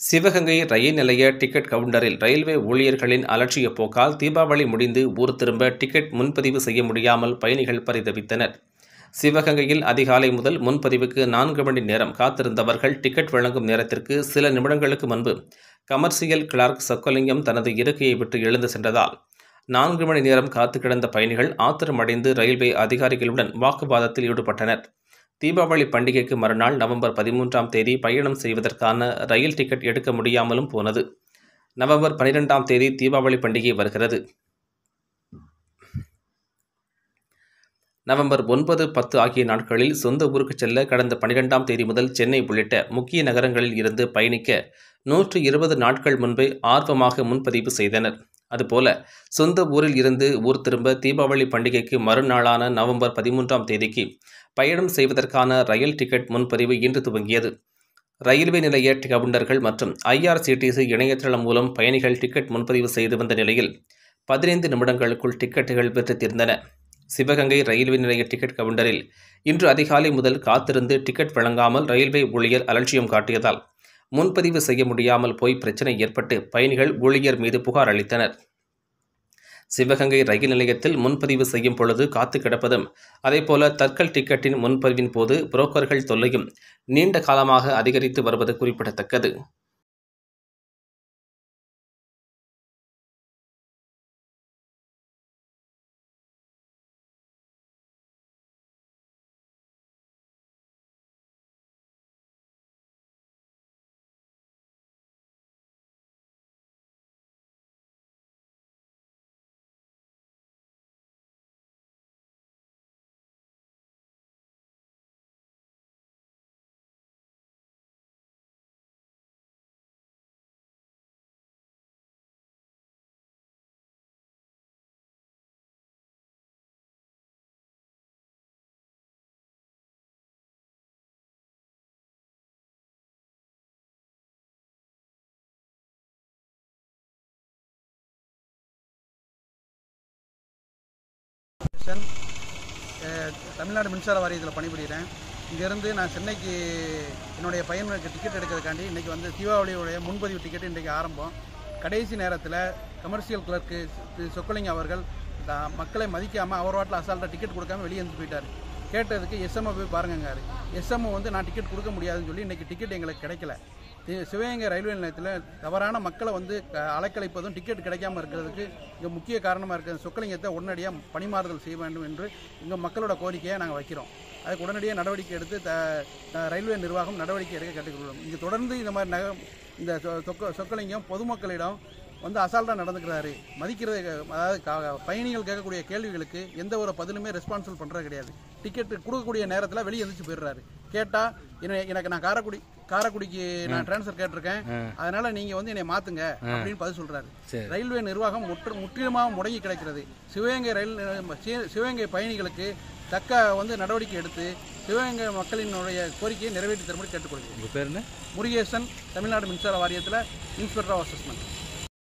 சிவகங்கை ரயில் நிலைய டிக்கெட் கவுண்டரில் ரயில்வே ஊழியர்களின் அலட்சிய போக்கால் தீபாவளி முடிந்து ஊர் திரும்ப டிக்கெட் முன்பதிவு செய்ய முடியாமல் பயணிகள் பரிதவித்தனர் சிவகங்கையில் அதிகாலை முதல் முன்பதிவுக்கு நான்கு மணி நேரம் காத்திருந்தவர்கள் டிக்கெட் வழங்கும் நேரத்திற்கு சில நிமிடங்களுக்கு முன்பு கமர்ஷியல் கிளார்க் சொக்கலிங்கம் தனது இருக்கையை விட்டு எழுந்து சென்றதால் நான்கு மணி நேரம் காத்து கிடந்த பயணிகள் ஆத்திரமடைந்து ரயில்வே அதிகாரிகளுடன் வாக்குவாதத்தில் ஈடுபட்டனர் தீபாவளி பண்டிகைக்கு மறுநாள் நவம்பர் பதிமூன்றாம் தேதி பயணம் செய்வதற்கான ரயில் டிக்கெட் எடுக்க முடியாமலும் போனது நவம்பர் பனிரெண்டாம் தேதி தீபாவளி பண்டிகை வருகிறது நவம்பர் ஒன்பது பத்து ஆகிய நாட்களில் சொந்த ஊருக்கு செல்ல கடந்த பனிரெண்டாம் தேதி முதல் சென்னை உள்ளிட்ட முக்கிய நகரங்களில் இருந்து பயணிக்க நூற்று இருபது நாட்கள் முன்பே ஆர்வமாக முன்பதிவு செய்தனர் அதுபோல சொந்த ஊரில் இருந்து ஊர் திரும்ப தீபாவளி பண்டிகைக்கு மறுநாளான நவம்பர் பதிமூன்றாம் தேதிக்கு பயணம் செய்வதற்கான ரயில் டிக்கெட் முன்பதிவு இன்று துவங்கியது ரயில்வே நிலைய கவுண்டர்கள் மற்றும் ஐஆர்சிடிசி இணையதளம் மூலம் பயணிகள் டிக்கெட் முன்பதிவு செய்து வந்த நிலையில் பதினைந்து நிமிடங்களுக்குள் டிக்கெட்டுகள் விற்று தீர்ந்தன சிவகங்கை ரயில்வே நிலைய டிக்கெட் கவுண்டரில் இன்று அதிகாலை முதல் காத்திருந்து டிக்கெட் வழங்காமல் ரயில்வே ஊழியர் அலட்சியம் காட்டியதால் முன்பதிவு செய்ய முடியாமல் போய் பிரச்சனை ஏற்பட்டு பயணிகள் ஊழியர் மீது புகார் அளித்தனர் சிவகங்கை ரயில் நிலையத்தில் முன்பதிவு செய்யும் பொழுது காத்து கிடப்பதும் அதேபோல தற்கல் டிக்கெட்டின் முன்பதிவின் போது புரோக்கர்கள் தொல்லையும் நீண்ட காலமாக அதிகரித்து வருவது குறிப்பிடத்தக்கது சென் அஹ், தமிழ்நாடு மின்சார வாரியத்தில் பணிபுரிகிறேன் இங்கேருந்து நான் சென்னைக்கு என்னுடைய பையனுக்கு டிக்கெட் எடுக்கிறதுக்காண்டி இன்றைக்கி வந்து தீபாவளியுடைய முன்பதிவு டிக்கெட் இன்றைக்கி ஆரம்பம் கடைசி நேரத்தில் கமர்ஷியல் கிளர்க்கு திரு சொக்கலிங்கம் அவர்கள் த- மக்களை மதிக்காமல் அவர் வாட்டில் அசால்ட்டாக டிக்கெட் கொடுக்காம வெளியே வந்து போயிட்டார் கேட்டதுக்கு எஸ்எம்ஐ போய் பாருங்கங்காரு எஸ்எம்ஐ வந்து நான் டிக்கெட் கொடுக்க முடியாதுன்னு சொல்லி இன்றைக்கி டிக்கெட் எங்களுக்கு கிடைக்கல தி- சிவகங்கை ரயில்வே நிலையத்தில் தவறான மக்களை வந்து க- அலைக்கழிப்பதும் டிக்கெட் கிடைக்காம இருக்கிறதுக்கு இங்கே முக்கிய காரணமாக இருக்கிற சொக்கலிங்கத்தை உடனடியாக பணிமாறுதல் செய்ய வேண்டும் என்று இங்கே மக்களோட கோரிக்கையை நாங்கள் வைக்கிறோம் அதுக்கு உடனடியாக நடவடிக்கை எடுத்து த த- ரயில்வே நிர்வாகம் நடவடிக்கை எடுக்க கேட்டுக்கொள்ளும் இங்கே தொடர்ந்து இந்த மாதிரி நக இந்த சொ- சொக்க சொக்கலிங்கம் பொதுமக்களிடம் வந்து அசால்ட்டாக நடந்துக்கிறாரு மதிக்கிறது அதாவது க- பயணிகள் கேட்கக்கூடிய கேள்விகளுக்கு எந்த ஒரு பதிலுமே ரெஸ்பான்சிபிள் பண்ணுறது கிடையாது டிக்கெட் கொடுக்கக்கூடிய நேரத்தில் வெளியே எந்திரிச்சு போயிடுறாரு கேட்டால் என்ன எனக்கு நான் காரைக்குடி காரைக்குடிக்கு நான் டிரான்ஸ்ஃபர் கேட்டிருக்கேன் அதனால நீங்க வந்து என்னை மாத்துங்க அப்படின்னு பதில் சொல்றாரு ரயில்வே நிர்வாகம் முற்று முற்றிலுமாக முடங்கி கிடக்கிறது சிவகங்கை ரயில் நிலையம் சி- சிவகங்கை பயணிகளுக்கு தக்க வந்து நடவடிக்கை எடுத்து சிவகங்கை மக்களினுடைய கோரிக்கையை நிறைவேற்றி தரும்படி கேட்டுக்கொள்கிறேன் உங்கள் பேர் என்ன முருகேசன் தமிழ்நாடு மின்சார வாரியத்தில் இன்ஸ்பெக்டர் ஆஃப் அசஸ்மெண்ட்